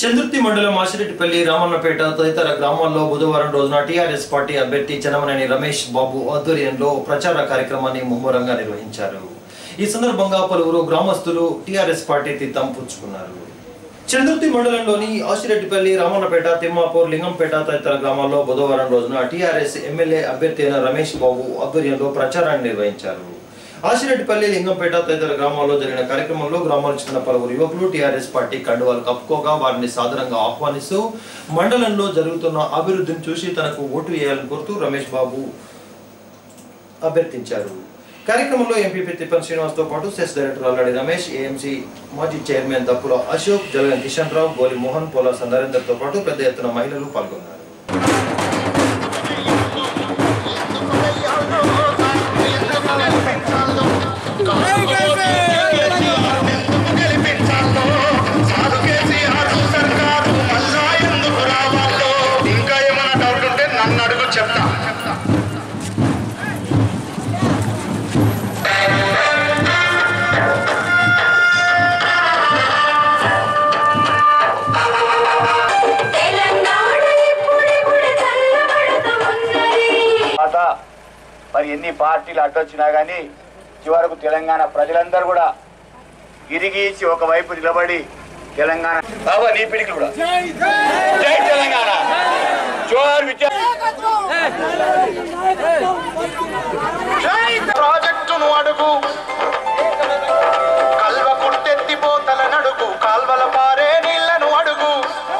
చంద్రుతి మండలం ఆసిరెడ్డిపల్లి రామన్నపేట తదితర గ్రామాల్లో బుధవారం రోజున టీఆర్ఎస్ పార్టీ అభ్యర్థి చనమనేని రమేష్ బాబు ఆధ్వర్యంలో ప్రచార కార్యక్రమాన్ని ముమ్మరంగా నిర్వహించారు ఈ సందర్భంగా పలువురు గ్రామస్తులు టీఆర్ఎస్ పార్టీ తీర్థం పుచ్చుకున్నారు చంద్రుతి మండలంలోని ఆసిరెడ్డిపల్లి రామన్నపేట తిమ్మాపూర్ లింగంపేట తదితర గ్రామాల్లో బుధవారం రోజున టీఆర్ఎస్ ఎమ్మెల్యే అభ్యర్థి అయిన రమేష్ బాబు ఆధ్వర్యంలో ప్రచారాన్ని నిర్వహించారు ఆసిరెడ్డిపల్లి లింగంపేట తదితర గ్రామాల్లో జరిగిన కార్యక్రమంలో గ్రామాలకు చెందిన పలువురు యువకులు టీఆర్ఎస్ పార్టీ కండువాలు కప్పుకోగా వారిని సాదరంగా ఆహ్వానిస్తూ మండలంలో జరుగుతున్న అభివృద్ధిని చూసి తనకు ఓటు వేయాలని కోరుతూ రమేష్ బాబు అభ్యర్థించారు కార్యక్రమంలో ఎంపీపీ తిప్పన్ శ్రీనివాస్తో పాటు CESS director Alladi Ramesh AMC మాజీ చైర్మన్ దప్పుల అశోక్ జలగన్ కిషన్ రావు గోలి మోహన్ పోలాస నరేందర్తో పాటు పెద్ద ఎత్తున మహిళలు పాల్గొన్నారు ఇంకా ఏమైనా డౌట్ ఉంటే నన్ను అడుగు చెప్తా తెలంగాణ ఇప్పుడిప్పుడు చల్లబడుతూ ఉన్నది మాట మరి ఎన్ని పార్టీలు అడ్డొచ్చినా కానీ చివరకు తెలంగాణ ప్రజలందరూ కూడా ఇరిగీసి ఒకవైపు నిలబడి తెలంగాణ బాబా నీ పిడికి కూడా జై తెలంగాణ జోహార్ విద్యా ప్రాజెక్టును అడుగు కల్వ కుట్టెత్తిపోతల నడుగు కాల్వల పారే నీళ్లను అడుగు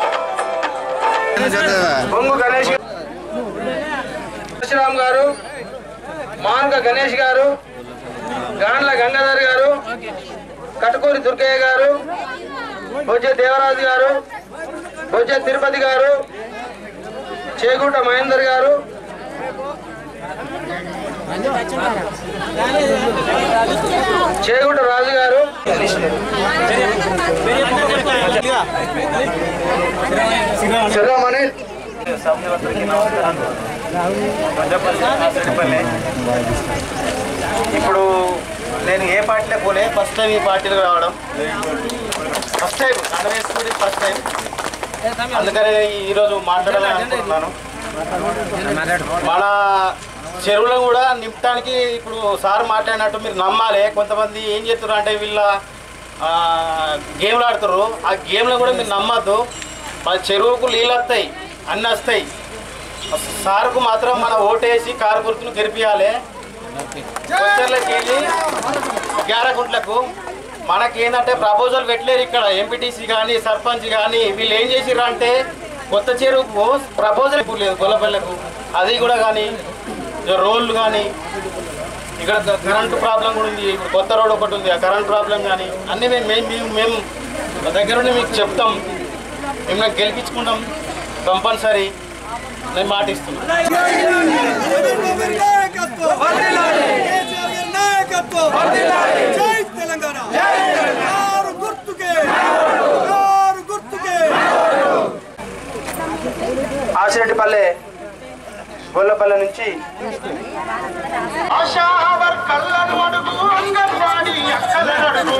బొంగు గణేష్ పరశురామ్ గారు మాన్క గణేష్ గారు గాండ్ల గంగాధర్ గారు కటుకూరి దుర్గయ్య గారు బొజ్జె దేవరాజు గారు బొజ్జె తిరుపతి గారు చేగుంట మహేందర్ గారు చేగుంట రాజు గారు శ్రీరామణి ఇప్పుడు నేను ఏ పార్టీలో పోలే ఫస్ట్ టైం ఈ పార్టీలో రావడం ఫస్ట్ టైం అందరూ ఫస్ట్ టైం అందుకనే ఈరోజు మాట్లాడాలని అనుకుంటున్నాను మన చెరువులను కూడా నింపడానికి ఇప్పుడు సార్ మాట్లాడినట్టు మీరు నమ్మాలి కొంతమంది ఏం చేస్తారు అంటే వీళ్ళ ఆ, గేమ్లు ఆడుతారు ఆ గేమ్లో కూడా మీరు నమ్మద్దు మన చెరువుకు నీళ్ళు వస్తాయి అన్నీ వస్తాయి సార్కు మాత్రం మన ఓటేసి కారు గుర్తును గెలిపియాలి వచ్చర్లకి వెళ్ళి గ్యారగుంట్లకు మనకేంటంటే ప్రపోజల్ పెట్టలేరు ఇక్కడ ఎంపీటీసీ కానీ సర్పంచ్ కానీ వీళ్ళు ఏం చేసిర్రు అంటే కొత్త చెరువుకు ప్రపోజల్ లేదు గొల్లపల్లెకు అది కూడా కానీ రోడ్లు కానీ ఇక్కడ క- కరెంటు ప్రాబ్లం కూడా ఉంది ఇప్పుడు కొత్త రోడ్ ఒకటి ఉంది ఆ కరెంట్ ప్రాబ్లం కానీ అన్నీ మేము మేము మేము- మేము దగ్గర ఉండి మీకు చెప్తాం మిమ్మల్ని గెలిపించుకుంటాం కంపల్సరీ నేను మాటిస్తున్నాను జై తెలంగాణ ఆరు గుర్తుకే ఆరు గుర్తుకే ఆసిరెడ్డిపల్లె గొల్లపల్లె నుంచి ఆశా వర్కర్లను అడుగు అంగన్వాడీ అక్కలను అడుగు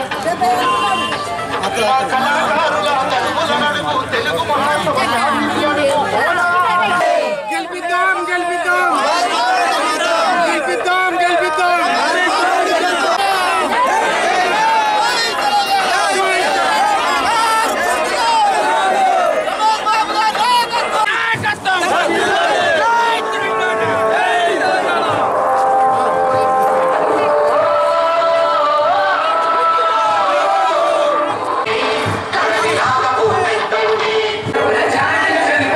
మా కళాకారుల తెలుగులను అడుగు తెలుగు మహాసభ శాంతిని అడుగు గెలిపిద్దాం గెలిపిద్దాం గెలిపిద్దాం గెలిపిద్దాం ప్రజాని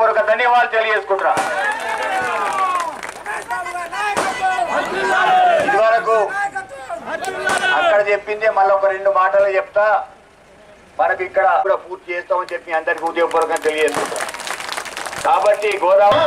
హృదయపూర్వక ధన్యవాదాలు తెలియజేసుకుంటున్నా ఇదివరకు అక్కడ చెప్పిందే మళ్ళీ ఒక రెండు మాటలు చెప్తా మనకి ఇక్కడ కూడా పూర్తి చేస్తామని చెప్పి అందరికీ ఉదయపూర్వకంగా తెలియజేసుకుంటాం కాబట్టి గోదావరి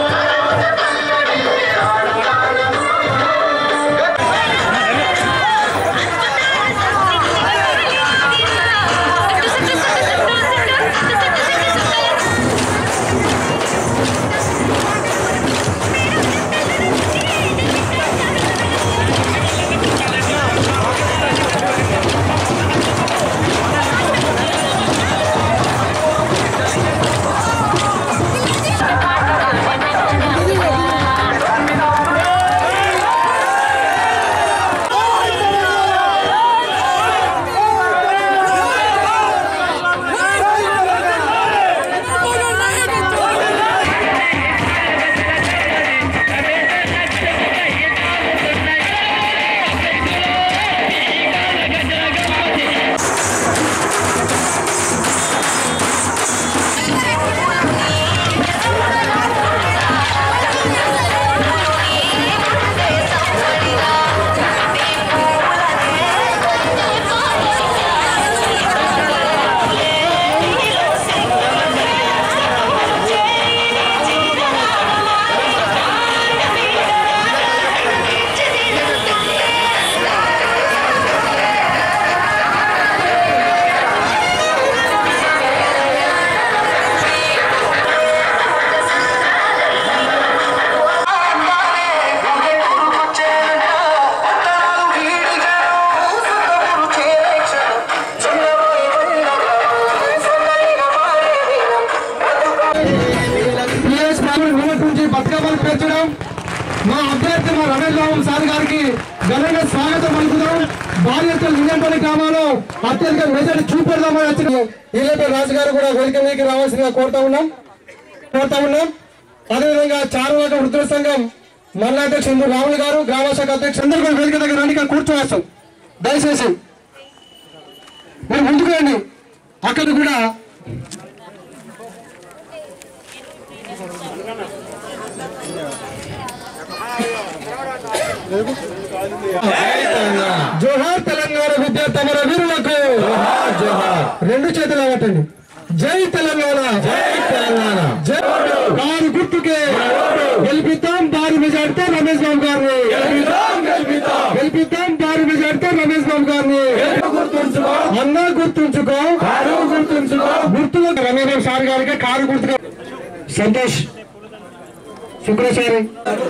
టీఎస్ పార్టీ మూమెంట్ నుంచి బతుకమ్మలు పెంచడం మా అభ్యర్థి మా రమేష్ బాబు సార్ గారికి ఘనంగా స్వాగతం పలుకుదాం బాధ్యత లింగంపల్లి గ్రామంలో అత్యధిక మెజార్టీ చూపెడదామని వచ్చిన ఈలోపే రాజు గారు కూడా వేదిక మీదకి రావాల్సిందిగా కోరుతా ఉన్నాం కోరుతా ఉన్నాం అదేవిధంగా చారువాక వృద్ధుల సంఘం మండల అధ్యక్షుడు రాములు గారు గ్రామ శాఖ అధ్యక్షుడు అందరూ కూడా వేదిక దగ్గర రండి ఇక్కడ కూర్చోవేస్తాం దయచేసి మీరు ముందుకు రండి అక్కడ కూడా జోహార్ తెలంగాణ విద్యార్థి అమర వీరులకు రెండు చేతులు అవ్వటండి జై తెలంగాణ జై తెలంగాణ జై కారు గుర్తుకే గెలిపిద్దాం భారీ మెజార్టీతో రమేష్ బాబు గారిని గెలిపిద్దాం భారీ మెజార్టీతో రమేష్ బాబు గారిని అన్నా గుర్తుంచుకో కారు గుర్తుంచుకో గుర్తులు రమేష్ బాబు సార్ గారికి కారు గుర్తుగా సంతోష్ శుక్రచారి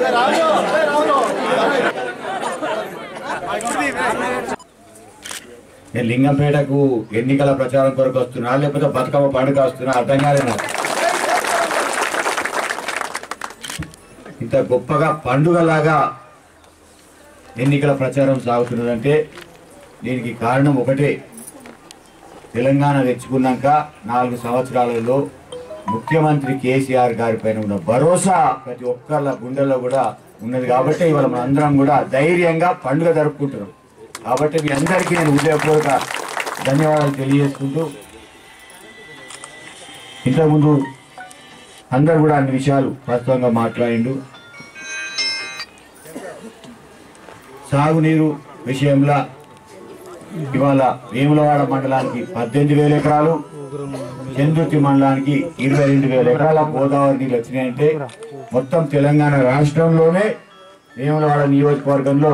నేను లింగంపేటకు ఎన్నికల ప్రచారం కొరకు వస్తున్నా లేకపోతే బతుకమ్మ పండుగ వస్తున్నా అర్థం కాలేదు నాకు ఇంత గొప్పగా పండుగలాగా ఎన్నికల ప్రచారం సాగుతున్నదంటే దీనికి కారణం ఒకటే తెలంగాణ తెచ్చుకున్నాక నాలుగు సంవత్సరాలలో ముఖ్యమంత్రి కేసీఆర్ గారి పైన ఉన్న భరోసా ప్రతి ఒక్కళ్ళ గుండెల్లో కూడా ఉన్నది కాబట్టి ఇవాళ మన అందరం కూడా ధైర్యంగా పండుగ జరుపుకుంటున్నాం కాబట్టి మీ అందరికీ నేను హృదయపూర్వక ధన్యవాదాలు తెలియజేసుకుంటూ ఇంతకుముందు అందరు కూడా అన్ని విషయాలు వాస్తవంగా మాట్లాడిండు సాగునీరు విషయంలో ఇవాళ వేములవాడ మండలానికి పద్దెనిమిది వేల ఎకరాలు చంద్రుతి మండలానికి ఇరవై రెండు వేల ఎకరాల గోదావరి నీళ్ళు వచ్చినాయంటే మొత్తం తెలంగాణ రాష్ట్రంలోనే వేములవాడ నియోజకవర్గంలో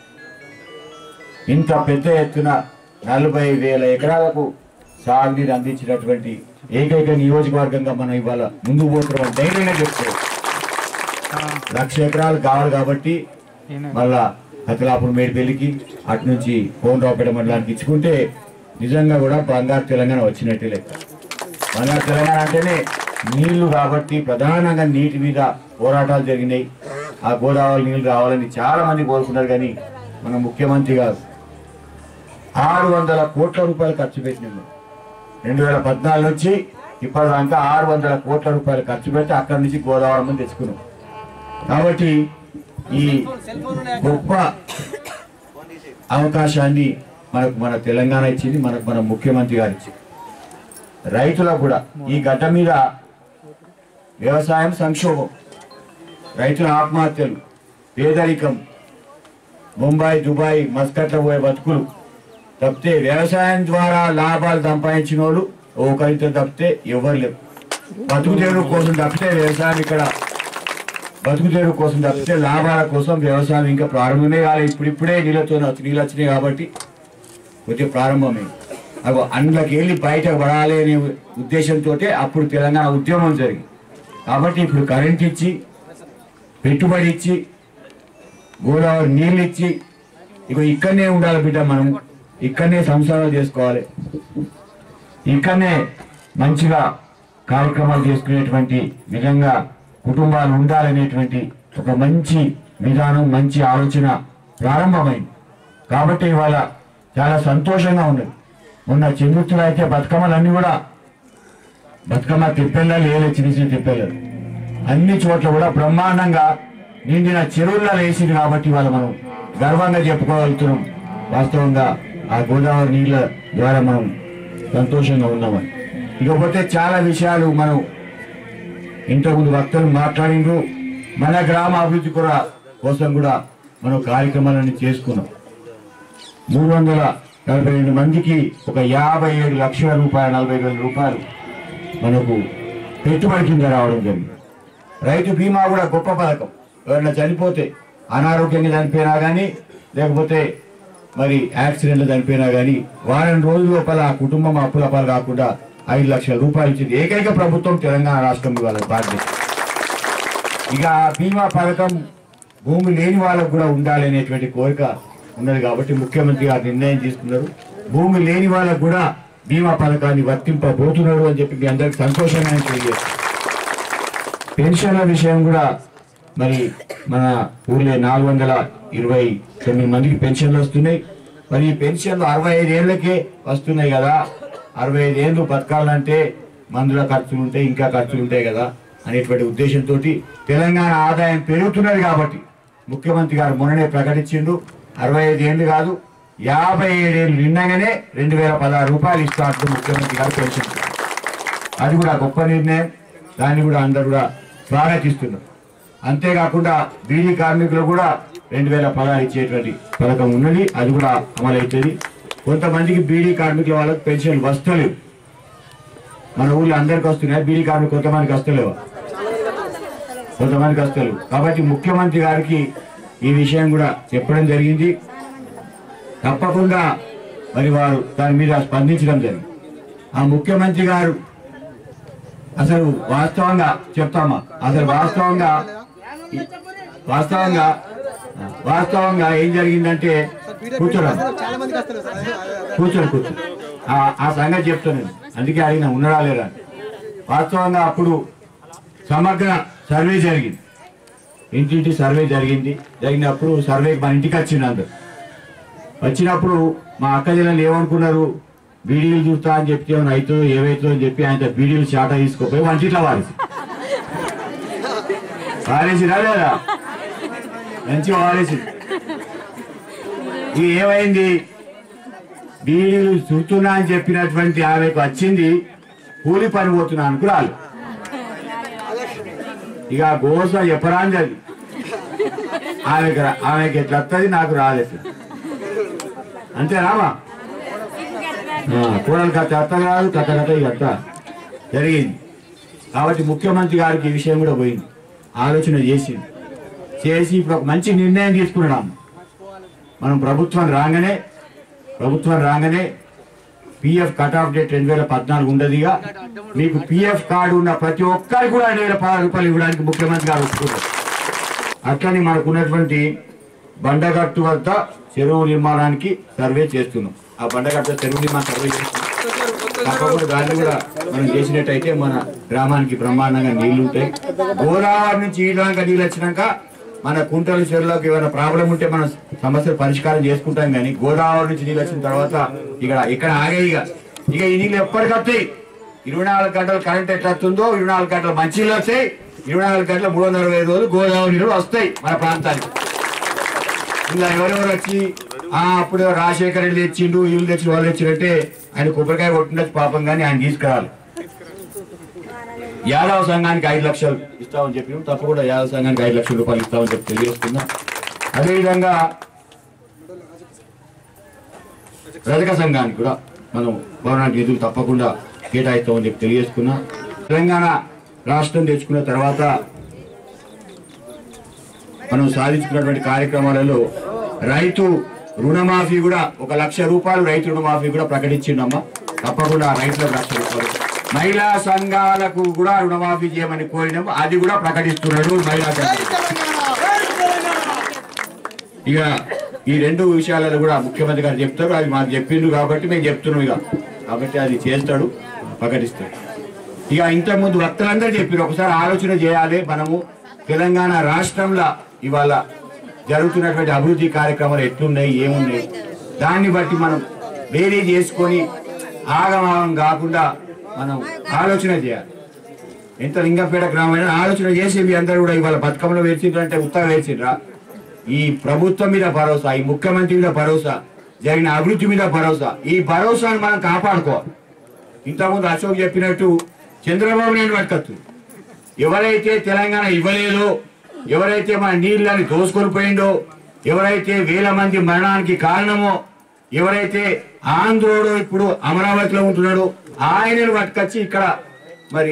ఇంత పెద్ద ఎత్తున నలభై వేల ఎకరాలకు సాగునీరు అందించినటువంటి ఏకైక నియోజకవర్గంగా మనం ఇవాళ ముందుకు పోతున్నాం ధైర్యంగా చెప్తే లక్ష ఎకరాలు కావాలి కాబట్టి మళ్ళా హతలాపురం మేడిపల్లికి అటు నుంచి కోనరావుపేట మండలానికి ఇచ్చుకుంటే నిజంగా కూడా బంగారు తెలంగాణ వచ్చినట్టే లెక్క బంగారు తెలంగాణ అంటేనే నీళ్లు కాబట్టి ప్రధానంగా నీటి మీద పోరాటాలు జరిగినాయి ఆ గోదావరి నీళ్లు రావాలని చాలా మంది కోరుకున్నారు కానీ మన ముఖ్యమంత్రి గారు ఆరు వందల కోట్ల రూపాయలు ఖర్చు పెట్టినాము రెండు వేల పద్నాలుగు నుంచి ఇప్పటిదాకా ఆరు వందల కోట్ల రూపాయలు ఖర్చు పెట్టి అక్కడి నుంచి గోదావరి మంది తెచ్చుకున్నాం కాబట్టి ఈ గొప్ప అవకాశాన్ని మనకు మన తెలంగాణ ఇచ్చింది మనకు మన ముఖ్యమంత్రి గారు ఇచ్చింది రైతులకు కూడా ఈ గడ్డ మీద వ్యవసాయం సంక్షోభం రైతుల ఆత్మహత్యలు పేదరికం ముంబై దుబాయ్ మస్కట్ల పోయే బతుకులు తప్పితే వ్యవసాయం ద్వారా లాభాలు సంపాదించిన వాళ్ళు ఒకరితో తప్పితే ఎవరు లేరు బతుకు తెరువు కోసం తప్పితే వ్యవసాయం ఇక్కడ బతుకు తెరువు కోసం తప్పితే లాభాల కోసం వ్యవసాయం ఇంకా ప్రారంభమే కాలేదు ఇప్పుడిప్పుడే నీళ్ళతో నీళ్ళు వచ్చినాయి కాబట్టి కొద్దిగా ప్రారంభమైంది అగో అందులోకి వెళ్ళి బయట పడాలి అనే ఉద్దేశంతో అప్పుడు తెలంగాణ ఉద్యమం జరిగింది కాబట్టి ఇప్పుడు కరెంట్ ఇచ్చి పెట్టుబడి ఇచ్చి గోదావరి నీళ్ళు ఇచ్చి ఇక ఇక్కడనే ఉండాలి బిడ్డ మనం ఇక్కడనే సంసారాలు చేసుకోవాలి ఇక్కడనే మంచిగా కార్యక్రమాలు చేసుకునేటువంటి విధంగా కుటుంబాలు ఉండాలనేటువంటి ఒక మంచి విధానం మంచి ఆలోచన ప్రారంభమైంది కాబట్టి ఇవాళ చాలా సంతోషంగా ఉన్నది మొన్న చెందుతులు అయితే బతుకమ్మలన్నీ కూడా బతుకమ్మ తిప్పెళ్ళాలి ఏలే చిన్న చిన్న తిప్పెళ్ళాలి అన్ని చోట్ల కూడా బ్రహ్మాండంగా నిండిన చెరువుల్లో వేసింది కాబట్టి ఇవాళ మనం గర్వంగా చెప్పుకోగలుగుతున్నాం వాస్తవంగా ఆ గోదావరి నీళ్ళ ద్వారా మనం సంతోషంగా ఉన్నామని ఇకపోతే చాలా విషయాలు మనం ఇంతకుముందు వక్తలు మాట్లాడిండ్రు మన గ్రామ అభివృద్ధి కూడా కోసం కూడా మనం కార్యక్రమాలను చేసుకున్నాం మూడు వందల నలభై రెండు మందికి ఒక యాభై ఏడు లక్షల రూపాయలు నలభై వేల రూపాయలు మనకు పెట్టుబడి కింద రావడం జరిగింది రైతు బీమా కూడా గొప్ప పథకం ఎవరైనా చనిపోతే అనారోగ్యంగా చనిపోయినా కానీ లేకపోతే మరి యాక్సిడెంట్లో చనిపోయినా కానీ వారం రోజుల లోపల ఆ కుటుంబం అప్పుల పాలు కాకుండా ఐదు లక్షల రూపాయలు ఇచ్చింది ఏకైక ప్రభుత్వం తెలంగాణ రాష్ట్రం ఇవాళ బాధ్యత ఇక ఆ బీమా పథకం భూమి లేని వాళ్ళకు కూడా ఉండాలి అనేటువంటి కోరిక ఉన్నది కాబట్టి ముఖ్యమంత్రి గారు నిర్ణయం తీసుకున్నారు భూమి లేని వాళ్ళకు కూడా బీమా పథకాన్ని వర్తింపబోతున్నారు అని చెప్పి మీ అందరికి సంతోషంగా తెలియజేస్తారు పెన్షన్ల విషయం కూడా మరి మన ఊర్లో నాలుగు వందల ఇరవై తొమ్మిది మందికి పెన్షన్లు వస్తున్నాయి మరి ఈ పెన్షన్లు అరవై ఐదు ఏళ్ళకే వస్తున్నాయి కదా అరవై ఐదు ఏళ్ళు బతకాలంటే మందుల ఖర్చులు ఉంటాయి ఇంకా ఖర్చులు ఉంటాయి కదా అనేటువంటి ఉద్దేశంతో తెలంగాణ ఆదాయం పెరుగుతున్నది కాబట్టి ముఖ్యమంత్రి గారు మొన్ననే ప్రకటించిండు అరవై ఐదు ఏళ్ళు కాదు యాభై ఏడేళ్ళు నిన్నగానే రెండు వేల పదహారు రూపాయలు ఇస్తాడు ముఖ్యమంత్రి గారు పెన్షన్ అది కూడా గొప్ప నిర్ణయం దాన్ని కూడా అందరు కూడా స్వాగతిస్తున్నారు అంతేకాకుండా బీడీ కార్మికులు కూడా రెండు వేల పదహారు ఇచ్చేటువంటి పథకం ఉన్నది అది కూడా అమలవుతుంది కొంతమందికి బీడీ కార్మికుల వాళ్ళకి పెన్షన్ వస్తలేవు మన ఊళ్ళో అందరికి వస్తున్నాయి బీడీ కార్మికులు కొంతమందికి వస్తలేవు కొంతమందికి వస్తలేవు కాబట్టి ముఖ్యమంత్రి గారికి ఈ విషయం కూడా చెప్పడం జరిగింది తప్పకుండా మరి వారు దాని మీద స్పందించడం జరిగింది ఆ ముఖ్యమంత్రి గారు అసలు వాస్తవంగా చెప్తామా అసలు వాస్తవంగా వాస్తవంగా వాస్తవంగా ఏం జరిగిందంటే కూర్చోరాదు చాలా మందికి వస్తారు సార్ కూర్చోండి కూర్చోండి ఆ- ఆ సంగతి చెప్తాను అందుకే అడిగిన ఉన్నారా లేరా అని. వాస్తవంగా అప్పుడు సమగ్ర సర్వే జరిగింది ఇంటింటి సర్వే జరిగింది జరిగినప్పుడు సర్వే మన ఇంటికి వచ్చింది అందరు వచ్చినప్పుడు మా అక్క జిల్లాలు ఏమనుకున్నారు బీడీలు చూస్తా అని చెప్తే ఏమైనా అవుతుందో ఏవైతుందో అని చెప్పి ఆయన బీడీలు చాట తీసుకోపోయి వంటిట్లో వారేసి వారేసిరా లేదా మంచిగా వారేసి ఇది ఏమైంది బీడీలు చూస్తున్నా అని చెప్పినటువంటి ఆమెకు వచ్చింది కూలి పని పోతున్నా అనుకురాలు ఇక ఆ గోస ఎప్పరాంది అది ఆమెకి రా- ఆమెకి ఎట్లా వస్తుంది నాకు రాలేదు అంతేనామా కూడలు కథ అత్త కాదు కథ కథ ఇక అత్త జరిగింది కాబట్టి ముఖ్యమంత్రి గారికి ఈ విషయం కూడా పోయింది ఆలోచన చేసింది చేసి ఇప్పుడు ఒక మంచి నిర్ణయం తీసుకున్నాం మనం ప్రభుత్వం రాగానే ప్రభుత్వం రాగానే పిఎఫ్ కట్ ఆఫ్ డేట్ రెండు వేల పద్నాలుగు ఉండదుగా మీకు పిఎఫ్ కార్డు ఉన్న ప్రతి ఒక్కరికి కూడా రెండు వేల పదహారు రూపాయలు ఇవ్వడానికి ముఖ్యమంత్రి గారు ఒప్పుకున్నారు అట్లని మనకు ఉన్నటువంటి బండగట్టు వద్ద చెరువు నిర్మాణానికి సర్వే చేస్తున్నాం ఆ బండగట్టు చెరువు నిర్మాణం సర్వే చేస్తున్నాం తప్పకుండా దాన్ని కూడా మనం చేసినట్టయితే మన గ్రామానికి బ్రహ్మాండంగా నీళ్లు ఉంటాయి గోదావరి నుంచి ఈ దాకా నీళ్ళు వచ్చినాక మన కుంటల చెరువులకు ఏమైనా ప్రాబ్లం ఉంటే మనం సమస్యలు పరిష్కారం చేసుకుంటాం కానీ గోదావరి నుంచి నీళ్ళు వచ్చిన తర్వాత ఇక్కడ ఇక్కడ ఆగే ఇక ఇక ఈ నీళ్ళు ఎప్పటికత్తాయి ఇరవై నాలుగు గంటలు కరెంట్ ఎట్లా వస్తుందో ఇరవై నాలుగు గంటలు మంచి నీళ్ళు వస్తాయి ఇరవై నాలుగు గంటల మూడు వందల అరవై ఐదు రోజులు గోదావరి నీళ్ళు వస్తాయి మన ప్రాంతానికి ఇలా ఎవరెవరు వచ్చి ఆ అప్పుడు రాజశేఖర రెడ్డి తెచ్చిండు వీళ్ళు తెచ్చి వాళ్ళు తెచ్చినట్టే ఆయన కొబ్బరికాయ కొట్టిండొచ్చు పాపం కానీ ఆయన తీసుకురాలి యాదవ సంఘానికి ఐదు లక్షలు ఇస్తామని చెప్పి తప్పకుండా యాదవ సంఘానికి ఐదు లక్షల రూపాయలు ఇస్తామని చెప్పి తెలియజేస్తున్నా అదేవిధంగా రజక సంఘానికి కూడా మనం భవనానికి నిధులు తప్పకుండా కేటాయిస్తామని చెప్పి తెలియజేసుకున్నా తెలంగాణ రాష్ట్రం తెచ్చుకున్న తర్వాత మనం సాధించుకున్నటువంటి కార్యక్రమాలలో రైతు రుణమాఫీ కూడా ఒక లక్ష రూపాయలు రైతు రుణమాఫీ కూడా ప్రకటించిండమ్మా తప్పకుండా రైతులకు లక్ష రూపాయలు మహిళా సంఘాలకు కూడా రుణమాఫీ చేయమని కోరినాము అది కూడా ప్రకటిస్తున్నాడు మహిళా సంఘాలు ఇక ఈ రెండు విషయాలలో కూడా ముఖ్యమంత్రి గారు చెప్తారు అది మాకు చెప్పిండు కాబట్టి మేము చెప్తున్నాం ఇక కాబట్టి అది చేస్తాడు ప్రకటిస్తాడు ఇక ఇంతకుముందు వక్తలందరూ చెప్పారు ఒకసారి ఆలోచన చేయాలి మనము తెలంగాణ రాష్ట్రంలో ఇవాళ జరుగుతున్నటువంటి అభివృద్ధి కార్యక్రమాలు ఎట్లున్నాయి ఏమున్నాయి దాన్ని బట్టి మనం వేరే చేసుకొని ఆగమాగం కాకుండా మనం ఆలోచన చేయాలి ఎంత లింగంపేట గ్రామం ఆలోచన చేసి మీ అందరూ కూడా ఇవాళ బతుకమ్మలో వేర్చిండ్రు అంటే ఉత్తరం వేర్చిండ్రా ఈ ప్రభుత్వం మీద భరోసా ఈ ముఖ్యమంత్రి మీద భరోసా జరిగిన అభివృద్ధి మీద భరోసా ఈ భరోసాను మనం కాపాడుకోవాలి ఇంతకుముందు అశోక్ చెప్పినట్టు చంద్రబాబు నాయుడు పట్టుకొచ్చు ఎవరైతే తెలంగాణ ఇవ్వలేదో ఎవరైతే మన నీళ్ళని దోసుకొని పోయిండో ఎవరైతే వేల మంది మరణానికి కారణమో ఎవరైతే ఆంధ్రోడు ఇప్పుడు అమరావతిలో ఉంటున్నాడో ఆయనను పట్టుకొచ్చి ఇక్కడ మరి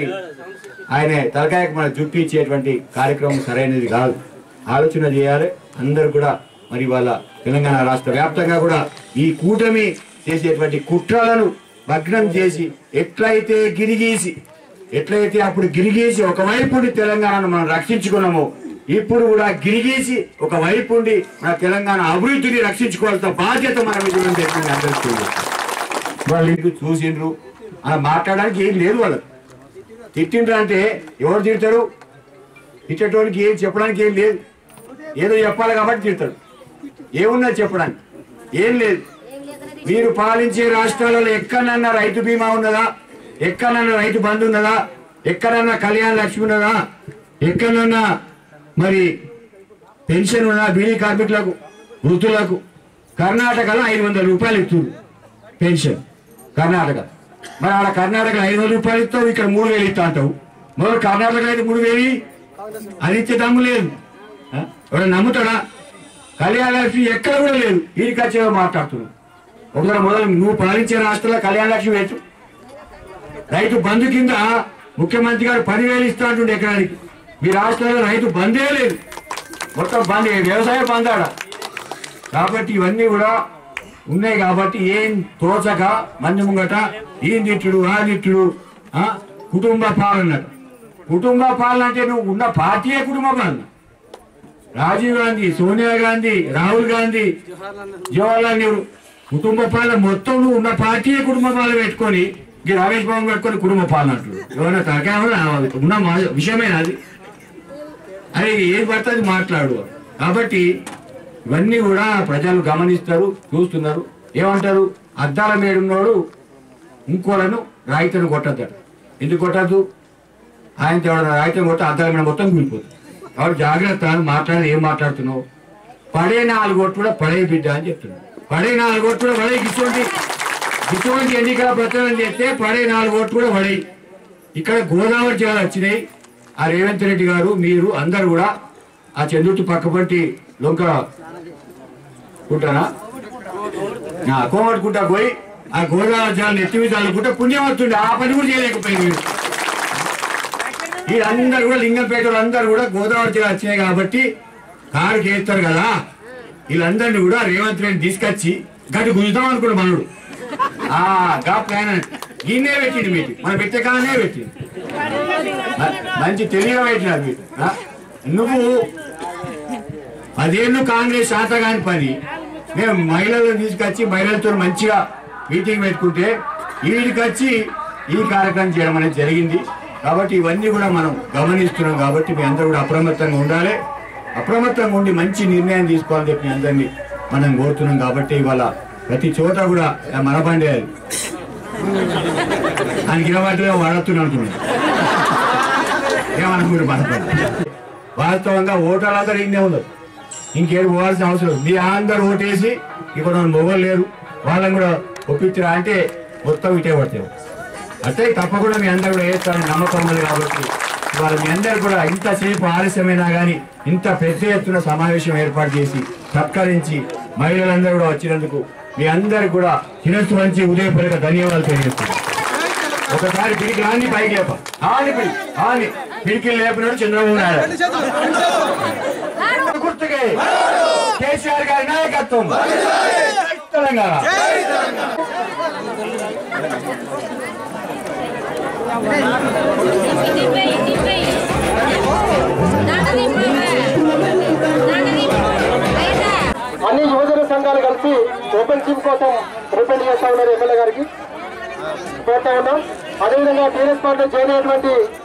ఆయన తలకాయకు మన జుట్టు ఇచ్చేటువంటి కార్యక్రమం సరైనది కాదు ఆలోచన చేయాలి అందరూ కూడా మరి వాళ్ళ తెలంగాణ రాష్ట్ర వ్యాప్తంగా కూడా ఈ కూటమి చేసేటువంటి కుట్రలను భగ్నం చేసి ఎట్లయితే గిరిగీసి ఎట్లయితే అప్పుడు గిరిగీసి ఒకవైపు ఉండి తెలంగాణను మనం రక్షించుకున్నామో ఇప్పుడు కూడా గిరిగీసి ఒక వైపు ఉండి మన తెలంగాణ అభివృద్ధిని రక్షించుకోవాల్సిన బాధ్యత మన మీద ఉందని చెప్పి నేను అందరికీ తెలియజేస్తున్నాను. వాళ్ళు ఇంటికి చూసిండ్రు అలా మాట్లాడడానికి ఏం లేదు వాళ్ళకి తిట్టిండ్రు అంటే ఎవరు తిడతారు తిట్టేటోనికి ఏం చెప్పడానికి ఏం లేదు ఏదో చెప్పాలి కాబట్టి తిడతాడు ఏమున్నా చెప్పడానికి ఏం లేదు మీరు పాలించే రాష్ట్రాలలో ఎక్కడన్నా రైతు బీమా ఉన్నదా ఎక్కడన్నా రైతు బంధు ఉన్నదా ఎక్కడన్నా కళ్యాణ లక్ష్మి ఉన్నదా ఎక్కడన్నా మరి పెన్షన్ ఉన్నదా బీడీ కార్మికులకు వృద్ధులకు కర్ణాటకలో ఐదు వందల రూపాయలు ఇస్తుంది పెన్షన్ కర్ణాటక మరి ఆడ కర్ణాటక ఐదు వందల రూపాయలు ఇస్తావు ఇక్కడ మూడు వేలు ఇస్తా అంటావు మొదలు కర్ణాటక అయితే మూడు వేలు ఇయ్యి. అది ఇచ్చే దమ్ము లేదు ఆ? ఎవడ నమ్ముతాడా కళ్యాణ లక్ష్మి ఎక్కడ కూడా లేదు వీడికి వచ్చేవో మాట్లాడుతున్నావు ఒకసారి మొదలు నువ్వు పాలించే రాష్ట్రంలో కళ్యాణ లక్ష్మి పెట్టు రైతు బంధు కింద ముఖ్యమంత్రి గారు పదివేలు ఇస్తా అంటుండే ఎకరానికి మీ రాష్ట్రంలో రైతు బందే లేదు మొత్తం బంద్ వ్యవసాయ బందాడ కాబట్టి ఇవన్నీ కూడా ఉన్నాయి కాబట్టి ఏం తోచక మంది ముంగట ఈ నిట్టుడు ఆ నిట్టుడు ఆ, కుటుంబ పాలన కుటుంబ పాలన అంటే నువ్వు ఉన్న పార్టీయే కుటుంబ పాలన రాజీవ్ గాంధీ సోనియా గాంధీ రాహుల్ గాంధీ జవహర్లాల్ నెహ్రూ కుటుంబ పాలన మొత్తం నువ్వు ఉన్న పార్టీయే కుటుంబ పాలన పెట్టుకొని ఈ రమేష్ బాబు పెట్టుకొని కుటుంబ పాలన అంటాడు ఎవరైనా తరకాయ ఉన్న మా విషయమేనా అది అది ఏం పడితే అది మాట్లాడు కాబట్టి ఇవన్నీ కూడా ప్రజలు గమనిస్తారు చూస్తున్నారు ఏమంటారు అద్దాల మేడున్నోడు ఇంకోలను రాయితను కొట్టద్దాడు ఎందుకు కొట్టద్దు ఆయన ఎవడన్నా రాయితను కొట్ట అద్దాల మీద మొత్తం కూలిపోతుంది కాబట్టి జాగ్రత్త అని మాట్లాడి ఏం మాట్లాడుతున్నావు పడే నాలుగు ఓట్లు కూడా పడే బిడ్డ అని చెప్తున్నాడు పడే నాలుగు ఓట్లు కూడా పడే ఇటువంటి ఇటువంటి ఎన్నికల ప్రచారం చేస్తే పడే నాలుగు ఓట్లు కూడా పడే ఇక్కడ గోదావరి జిల్లా వచ్చినాయి ఆ రేవంత్ రెడ్డి గారు మీరు అందరు కూడా ఆ చంద్రుటి పక్కపట్టి లొంక కుంటానా కోమట్టుకుంటా పోయి ఆ గోదావరి జిల్లా నెత్తి మీద చల్లుకుంటే పుణ్యం వస్తుండే ఆ పని కూడా చేయలేకపోయింది మీరు వీళ్ళందరూ కూడా లింగంపేట అందరూ కూడా గోదావరి జిల్లా వచ్చినాయి కాబట్టి కారు చేస్తారు కదా వీళ్ళందరినీ కూడా రేవంత్ రెడ్డి తీసుకొచ్చి గట్టి గుంజుతాం అనుకున్న మనడు ఆ గా ప్లాన్ దీన్నే పెట్టింది మీకు మన పెట్టే కాలనే పెట్టింది మ- మంచి తెలియ పెట్టినారు మీరు ఆ? నువ్వు పదేళ్ళు కాంగ్రెస్ శాత కాని పని మేము మహిళలను తీసుకొచ్చి మహిళలతో మంచిగా మీటింగ్ పెట్టుకుంటే వీడికి వచ్చి ఈ కార్యక్రమం చేయడం అనేది జరిగింది కాబట్టి ఇవన్నీ కూడా మనం గమనిస్తున్నాం కాబట్టి మీ అందరూ కూడా అప్రమత్తంగా ఉండాలి అప్రమత్తంగా ఉండి మంచి నిర్ణయం తీసుకోవాలని చెప్పి మీ అందరినీ మనం కోరుతున్నాం కాబట్టి ఇవాళ ప్రతి చోట కూడా ఆ మన బండి అది ఆయనకి ఇరవై వాడుతున్నాను అనుకున్నాను ఏమనుకుంటారు బాధపడి వాస్తవంగా ఓటర్లందరూ ఇన్నే ఉన్నారు ఇంకేడు పోవాల్సిన అవసరం లేదు. మీ అందరు ఓటేసి ఇప్పుడు మొగలు లేరు వాళ్ళని కూడా ఒప్పించరా అంటే మొత్తం ఇటే పడతాయి అంటే తప్పకుండా మీ అందరూ కూడా వేస్తారని నమ్మకం ఉన్నది కాబట్టి ఇవాళ మీ అందరు కూడా ఇంతసేపు ఆలస్యమైనా కానీ ఇంత పెద్ద ఎత్తున సమావేశం ఏర్పాటు చేసి సత్కరించి మహిళలందరూ కూడా వచ్చినందుకు మీ అందరికి కూడా శిరస్సు మంచి ఉదయపూర్వక ధన్యవాదాలు తెలియజేస్తున్నాను ఒకసారి పిడికి ఆని పైకి లేప ఆని పిడి ఆని పిడికి లేపినాడు చంద్రబాబు నాయుడు గుర్తుకే కేసీఆర్ గారి నాయకత్వం తెలంగాణ అన్ని యువజన సంఘాలు కలిసి ఓపెన్ జిమ్ కోసం రిపెండ్ చేస్తా ఉన్నారు ఎమ్మెల్యే గారికి కోరుతా ఉన్నాం అదేవిధంగా టీఆర్ఎస్ పార్టీలో చేరినటువంటి